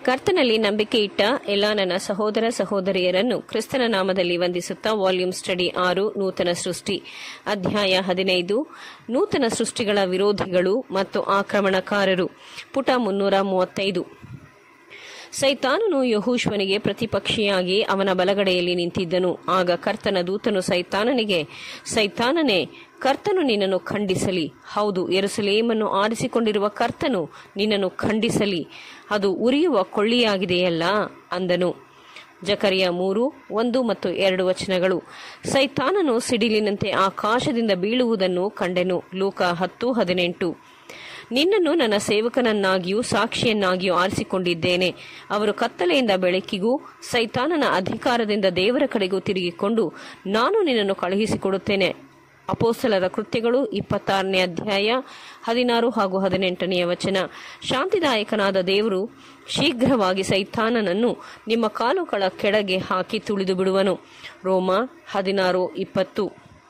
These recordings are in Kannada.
ಕರ್ತನಲ್ಲಿ ನಂಬಿಕೆ ಇಟ್ಟ ಎಲ್ಲ ನನ್ನ ಸಹೋದರ ಸಹೋದರಿಯರನ್ನು ಕ್ರಿಸ್ತನ ನಾಮದಲ್ಲಿ ವಂದಿಸುತ್ತಾ ವಾಲ್ಯೂಮ್ ಸ್ಟಡಿ ಆರು ನೂತನ ಸೃಷ್ಟಿ ಅಧ್ಯಾಯ ಹದಿನೈದು ನೂತನ ಸೃಷ್ಟಿಗಳ ವಿರೋಧಿಗಳು ಮತ್ತು ಆಕ್ರಮಣಕಾರರು ಪುಟ ಮುನ್ನೂರ ಮೂವತ್ತೈದು ಸೈತಾನನು ಯಹೂಶ್ವನಿಗೆ ಪ್ರತಿಪಕ್ಷಿಯಾಗಿ ಅವನ ಬಲಗಡೆಯಲ್ಲಿ ನಿಂತಿದ್ದನು ಆಗ ಕರ್ತನ ದೂತನು ಸೈತಾನನಿಗೆ ಸೈತಾನನೇ ಕರ್ತನು ನಿನ್ನನ್ನು ಖಂಡಿಸಲಿ ಹೌದು ಎರುಸಲೇಮನ್ನು ಆರಿಸಿಕೊಂಡಿರುವ ಕರ್ತನು ನಿನ್ನನ್ನು ಖಂಡಿಸಲಿ ಅದು ಉರಿಯುವ ಕೊಳ್ಳಿಯಾಗಿದೆಯಲ್ಲ ಅಂದನು ಜಕರಿಯ ಮೂರು ಒಂದು ಮತ್ತು ಎರಡು ವಚನಗಳು ಸೈತಾನನು ಸಿಡಿಲಿನಂತೆ ಆಕಾಶದಿಂದ ಬೀಳುವುದನ್ನು ಕಂಡೆನು ಲೂಕ ಹತ್ತು ಹದಿನೆಂಟು ನಿನ್ನನ್ನು ನನ್ನ ಸೇವಕನನ್ನಾಗಿಯೂ ಸಾಕ್ಷಿಯನ್ನಾಗಿಯೂ ಆರಿಸಿಕೊಂಡಿದ್ದೇನೆ ಅವರು ಕತ್ತಲೆಯಿಂದ ಬೆಳಕಿಗೂ ಸೈತಾನನ ಅಧಿಕಾರದಿಂದ ದೇವರ ಕಡೆಗೂ ತಿರುಗಿಕೊಂಡು ನಾನು ನಿನ್ನನ್ನು ಕಳುಹಿಸಿಕೊಡುತ್ತೇನೆ ಅಪೋಸ್ತಲರ ಕೃತ್ಯಗಳು ಇಪ್ಪತ್ತಾರನೇ ಅಧ್ಯಾಯ ಹದಿನಾರು ಹಾಗೂ ಹದಿನೆಂಟನೆಯ ವಚನ ಶಾಂತಿದಾಯಕನಾದ ದೇವರು ಶೀಘ್ರವಾಗಿ ಸೈತಾನನನ್ನು ನಿಮ್ಮ ಕಾಲುಗಳ ಕೆಳಗೆ ಹಾಕಿ ತುಳಿದು ಬಿಡುವನು ರೋಮ ಹದಿನಾರು ಇಪ್ಪತ್ತು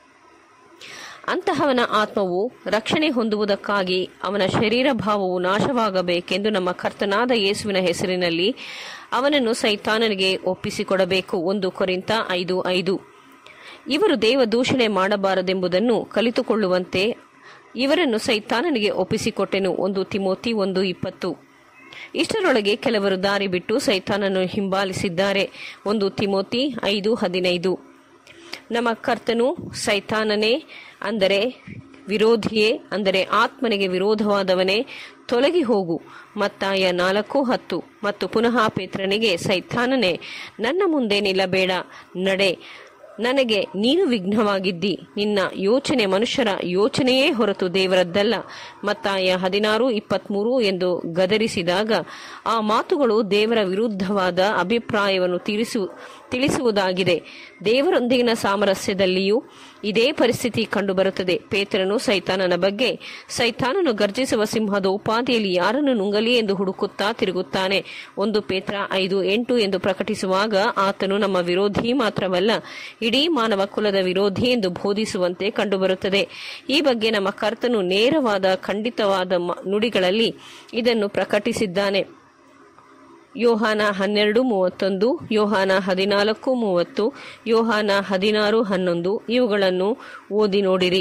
ಅಂತಹವನ ಆತ್ಮವು ರಕ್ಷಣೆ ಹೊಂದುವುದಕ್ಕಾಗಿ ಅವನ ಶರೀರ ಭಾವವು ನಾಶವಾಗಬೇಕೆಂದು ನಮ್ಮ ಕರ್ತನಾದ ಯೇಸುವಿನ ಹೆಸರಿನಲ್ಲಿ ಅವನನ್ನು ಸೈತಾನನಿಗೆ ಒಪ್ಪಿಸಿಕೊಡಬೇಕು ಒಂದು ಕೊರಿಂತ ಐದು ಐದು ಇವರು ದೇವ ದೂಷಣೆ ಮಾಡಬಾರದೆಂಬುದನ್ನು ಕಲಿತುಕೊಳ್ಳುವಂತೆ ಇವರನ್ನು ಸೈತಾನನಿಗೆ ಒಪ್ಪಿಸಿಕೊಟ್ಟೆನು ಒಂದು ತಿಮೋತಿ ಒಂದು ಇಪ್ಪತ್ತು ಇಷ್ಟರೊಳಗೆ ಕೆಲವರು ದಾರಿ ಬಿಟ್ಟು ಸೈತಾನನ್ನು ಹಿಂಬಾಲಿಸಿದ್ದಾರೆ ಒಂದು ತಿಮೋತಿ ಐದು ಹದಿನೈದು ನಮ್ಮ ಕರ್ತನು ಸೈತಾನನೇ ಅಂದರೆ ವಿರೋಧಿಯೇ ಅಂದರೆ ಆತ್ಮನಿಗೆ ವಿರೋಧವಾದವನೇ ತೊಲಗಿ ಹೋಗು ಮತ್ತಾಯ ನಾಲ್ಕು ಹತ್ತು ಮತ್ತು ಪುನಃ ಪೇತ್ರನಿಗೆ ಸೈತಾನನೇ ನನ್ನ ಮುಂದೆ ನಿಲ್ಲಬೇಡ ನಡೆ ನನಗೆ ನೀನು ವಿಘ್ನವಾಗಿದ್ದಿ ನಿನ್ನ ಯೋಚನೆ ಮನುಷ್ಯರ ಯೋಚನೆಯೇ ಹೊರತು ದೇವರದ್ದಲ್ಲ ಮತ್ತಾಯ ಹದಿನಾರು ಇಪ್ಪತ್ಮೂರು ಎಂದು ಗದರಿಸಿದಾಗ ಆ ಮಾತುಗಳು ದೇವರ ವಿರುದ್ಧವಾದ ಅಭಿಪ್ರಾಯವನ್ನು ತಿಳಿಸು ತಿಳಿಸುವುದಾಗಿದೆ ದೇವರೊಂದಿಗಿನ ಸಾಮರಸ್ಯದಲ್ಲಿಯೂ ಇದೇ ಪರಿಸ್ಥಿತಿ ಕಂಡುಬರುತ್ತದೆ ಪೇತ್ರನು ಸೈತಾನನ ಬಗ್ಗೆ ಸೈತಾನನು ಗರ್ಜಿಸುವ ಸಿಂಹದ ಉಪಾಧಿಯಲ್ಲಿ ಯಾರನ್ನು ನುಂಗಲಿ ಎಂದು ಹುಡುಕುತ್ತಾ ತಿರುಗುತ್ತಾನೆ ಒಂದು ಪೇತ್ರ ಐದು ಎಂಟು ಎಂದು ಪ್ರಕಟಿಸುವಾಗ ಆತನು ನಮ್ಮ ವಿರೋಧಿ ಮಾತ್ರವಲ್ಲ ಇಡೀ ಮಾನವ ಕುಲದ ವಿರೋಧಿ ಎಂದು ಬೋಧಿಸುವಂತೆ ಕಂಡುಬರುತ್ತದೆ ಈ ಬಗ್ಗೆ ನಮ್ಮ ಕರ್ತನು ನೇರವಾದ ಖಂಡಿತವಾದ ನುಡಿಗಳಲ್ಲಿ ಇದನ್ನು ಪ್ರಕಟಿಸಿದ್ದಾನೆ ಯೋಹಾನ ಹನ್ನೆರಡು ಮೂವತ್ತೊಂದು ಯೋಹಾನ ಹದಿನಾಲ್ಕು ಮೂವತ್ತು ಯೋಹಾನ ಹದಿನಾರು ಹನ್ನೊಂದು ಇವುಗಳನ್ನು ಓದಿ ನೋಡಿರಿ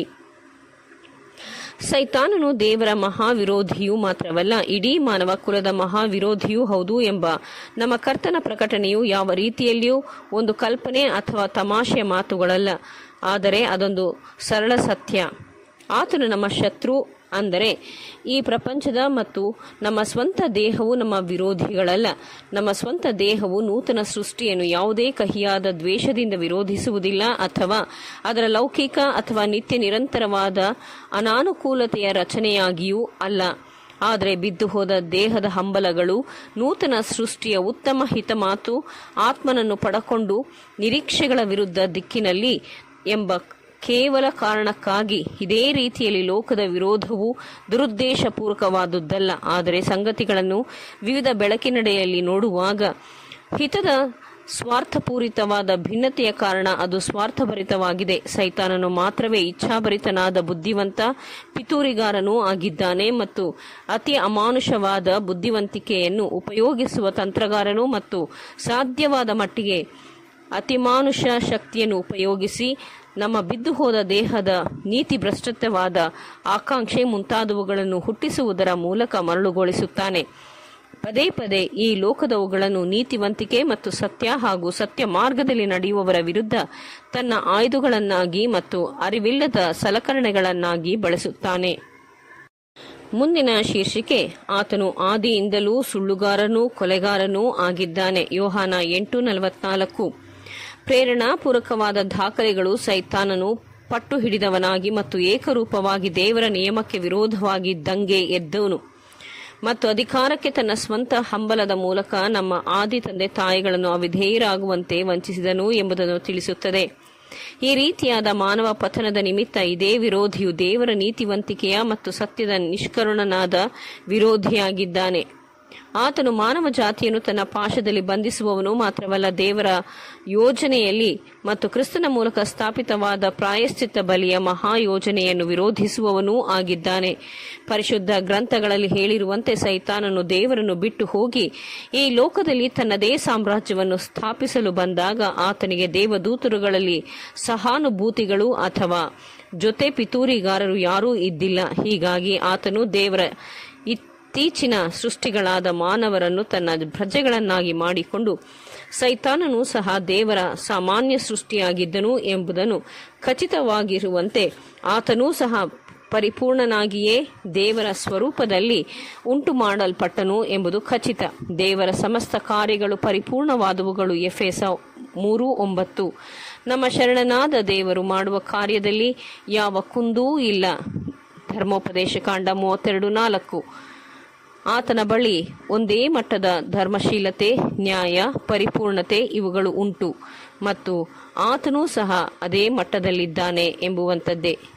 ಸೈತಾನನು ದೇವರ ಮಹಾವಿರೋಧಿಯೂ ಮಾತ್ರವಲ್ಲ ಇಡೀ ಮಾನವ ಕುಲದ ಮಹಾವಿರೋಧಿಯೂ ಹೌದು ಎಂಬ ನಮ್ಮ ಕರ್ತನ ಪ್ರಕಟಣೆಯು ಯಾವ ರೀತಿಯಲ್ಲಿಯೂ ಒಂದು ಕಲ್ಪನೆ ಅಥವಾ ತಮಾಷೆಯ ಮಾತುಗಳಲ್ಲ ಆದರೆ ಅದೊಂದು ಸರಳ ಸತ್ಯ ಆತನು ನಮ್ಮ ಶತ್ರು ಅಂದರೆ ಈ ಪ್ರಪಂಚದ ಮತ್ತು ನಮ್ಮ ಸ್ವಂತ ದೇಹವು ನಮ್ಮ ವಿರೋಧಿಗಳಲ್ಲ ನಮ್ಮ ಸ್ವಂತ ದೇಹವು ನೂತನ ಸೃಷ್ಟಿಯನ್ನು ಯಾವುದೇ ಕಹಿಯಾದ ದ್ವೇಷದಿಂದ ವಿರೋಧಿಸುವುದಿಲ್ಲ ಅಥವಾ ಅದರ ಲೌಕಿಕ ಅಥವಾ ನಿತ್ಯ ನಿರಂತರವಾದ ಅನಾನುಕೂಲತೆಯ ರಚನೆಯಾಗಿಯೂ ಅಲ್ಲ ಆದರೆ ಬಿದ್ದು ಹೋದ ದೇಹದ ಹಂಬಲಗಳು ನೂತನ ಸೃಷ್ಟಿಯ ಉತ್ತಮ ಹಿತಮಾತು ಆತ್ಮನನ್ನು ಪಡಕೊಂಡು ನಿರೀಕ್ಷೆಗಳ ವಿರುದ್ಧ ದಿಕ್ಕಿನಲ್ಲಿ ಎಂಬ ಕೇವಲ ಕಾರಣಕ್ಕಾಗಿ ಇದೇ ರೀತಿಯಲ್ಲಿ ಲೋಕದ ವಿರೋಧವು ದುರುದ್ದೇಶಪೂರ್ವಕವಾದುದ್ದಲ್ಲ ಆದರೆ ಸಂಗತಿಗಳನ್ನು ವಿವಿಧ ಬೆಳಕಿನಡೆಯಲ್ಲಿ ನೋಡುವಾಗ ಹಿತದ ಸ್ವಾರ್ಥಪೂರಿತವಾದ ಭಿನ್ನತೆಯ ಕಾರಣ ಅದು ಸ್ವಾರ್ಥಭರಿತವಾಗಿದೆ ಸೈತಾನನು ಮಾತ್ರವೇ ಇಚ್ಛಾಭರಿತನಾದ ಬುದ್ಧಿವಂತ ಪಿತೂರಿಗಾರನೂ ಆಗಿದ್ದಾನೆ ಮತ್ತು ಅತಿ ಅಮಾನುಷವಾದ ಬುದ್ಧಿವಂತಿಕೆಯನ್ನು ಉಪಯೋಗಿಸುವ ತಂತ್ರಗಾರನು ಮತ್ತು ಸಾಧ್ಯವಾದ ಮಟ್ಟಿಗೆ ಅತಿಮಾನುಷ ಶಕ್ತಿಯನ್ನು ಉಪಯೋಗಿಸಿ ನಮ್ಮ ಬಿದ್ದು ಹೋದ ದೇಹದ ನೀತಿ ಭ್ರಷ್ಟತ್ವವಾದ ಆಕಾಂಕ್ಷೆ ಮುಂತಾದವುಗಳನ್ನು ಹುಟ್ಟಿಸುವುದರ ಮೂಲಕ ಮರಳುಗೊಳಿಸುತ್ತಾನೆ ಪದೇ ಪದೇ ಈ ಲೋಕದವುಗಳನ್ನು ನೀತಿವಂತಿಕೆ ಮತ್ತು ಸತ್ಯ ಹಾಗೂ ಸತ್ಯ ಮಾರ್ಗದಲ್ಲಿ ನಡೆಯುವವರ ವಿರುದ್ಧ ತನ್ನ ಆಯುಧಗಳನ್ನಾಗಿ ಮತ್ತು ಅರಿವಿಲ್ಲದ ಸಲಕರಣೆಗಳನ್ನಾಗಿ ಬಳಸುತ್ತಾನೆ ಮುಂದಿನ ಶೀರ್ಷಿಕೆ ಆತನು ಆದಿಯಿಂದಲೂ ಸುಳ್ಳುಗಾರನೂ ಕೊಲೆಗಾರನೂ ಆಗಿದ್ದಾನೆ ಯೋಹಾನ ಎಂಟು ನಲವತ್ನಾಲ್ಕು ಪ್ರೇರಣಾಪೂರ್ವಕವಾದ ದಾಖಲೆಗಳು ಸೈತಾನನು ಪಟ್ಟು ಹಿಡಿದವನಾಗಿ ಮತ್ತು ಏಕರೂಪವಾಗಿ ದೇವರ ನಿಯಮಕ್ಕೆ ವಿರೋಧವಾಗಿ ದಂಗೆ ಎದ್ದವನು ಮತ್ತು ಅಧಿಕಾರಕ್ಕೆ ತನ್ನ ಸ್ವಂತ ಹಂಬಲದ ಮೂಲಕ ನಮ್ಮ ಆದಿ ತಂದೆ ತಾಯಿಗಳನ್ನು ಅವಿಧೇಯರಾಗುವಂತೆ ವಂಚಿಸಿದನು ಎಂಬುದನ್ನು ತಿಳಿಸುತ್ತದೆ ಈ ರೀತಿಯಾದ ಮಾನವ ಪತನದ ನಿಮಿತ್ತ ಇದೇ ವಿರೋಧಿಯು ದೇವರ ನೀತಿವಂತಿಕೆಯ ಮತ್ತು ಸತ್ಯದ ನಿಷ್ಕರುಣನಾದ ವಿರೋಧಿಯಾಗಿದ್ದಾನೆ ಆತನು ಮಾನವ ಜಾತಿಯನ್ನು ತನ್ನ ಪಾಶದಲ್ಲಿ ಬಂಧಿಸುವವನು ಮಾತ್ರವಲ್ಲ ದೇವರ ಯೋಜನೆಯಲ್ಲಿ ಮತ್ತು ಕ್ರಿಸ್ತನ ಮೂಲಕ ಸ್ಥಾಪಿತವಾದ ಪ್ರಾಯಶ್ಚಿತ್ತ ಬಲಿಯ ಮಹಾಯೋಜನೆಯನ್ನು ವಿರೋಧಿಸುವವನೂ ಆಗಿದ್ದಾನೆ ಪರಿಶುದ್ಧ ಗ್ರಂಥಗಳಲ್ಲಿ ಹೇಳಿರುವಂತೆ ಸೈತಾನನು ದೇವರನ್ನು ಬಿಟ್ಟು ಹೋಗಿ ಈ ಲೋಕದಲ್ಲಿ ತನ್ನದೇ ಸಾಮ್ರಾಜ್ಯವನ್ನು ಸ್ಥಾಪಿಸಲು ಬಂದಾಗ ಆತನಿಗೆ ದೇವದೂತರುಗಳಲ್ಲಿ ಸಹಾನುಭೂತಿಗಳು ಅಥವಾ ಜೊತೆ ಪಿತೂರಿಗಾರರು ಯಾರೂ ಇದ್ದಿಲ್ಲ ಹೀಗಾಗಿ ಆತನು ದೇವರ ಇತ್ತೀಚಿನ ಸೃಷ್ಟಿಗಳಾದ ಮಾನವರನ್ನು ತನ್ನ ಪ್ರಜೆಗಳನ್ನಾಗಿ ಮಾಡಿಕೊಂಡು ಸೈತಾನನು ಸಹ ದೇವರ ಸಾಮಾನ್ಯ ಸೃಷ್ಟಿಯಾಗಿದ್ದನು ಎಂಬುದನ್ನು ಖಚಿತವಾಗಿರುವಂತೆ ಆತನೂ ಸಹ ಪರಿಪೂರ್ಣನಾಗಿಯೇ ದೇವರ ಸ್ವರೂಪದಲ್ಲಿ ಉಂಟು ಮಾಡಲ್ಪಟ್ಟನು ಎಂಬುದು ಖಚಿತ ದೇವರ ಸಮಸ್ತ ಕಾರ್ಯಗಳು ಪರಿಪೂರ್ಣವಾದವುಗಳು ಎಫೆಸ ಮೂರು ಒಂಬತ್ತು ನಮ್ಮ ಶರಣನಾದ ದೇವರು ಮಾಡುವ ಕಾರ್ಯದಲ್ಲಿ ಯಾವ ಕುಂದೂ ಇಲ್ಲ ಧರ್ಮೋಪದೇಶ ಕಾಂಡ ಮೂವತ್ತೆರಡು ನಾಲ್ಕು ಆತನ ಬಳಿ ಒಂದೇ ಮಟ್ಟದ ಧರ್ಮಶೀಲತೆ ನ್ಯಾಯ ಪರಿಪೂರ್ಣತೆ ಇವುಗಳು ಉಂಟು ಮತ್ತು ಆತನೂ ಸಹ ಅದೇ ಮಟ್ಟದಲ್ಲಿದ್ದಾನೆ ಎಂಬುವಂಥದ್ದೇ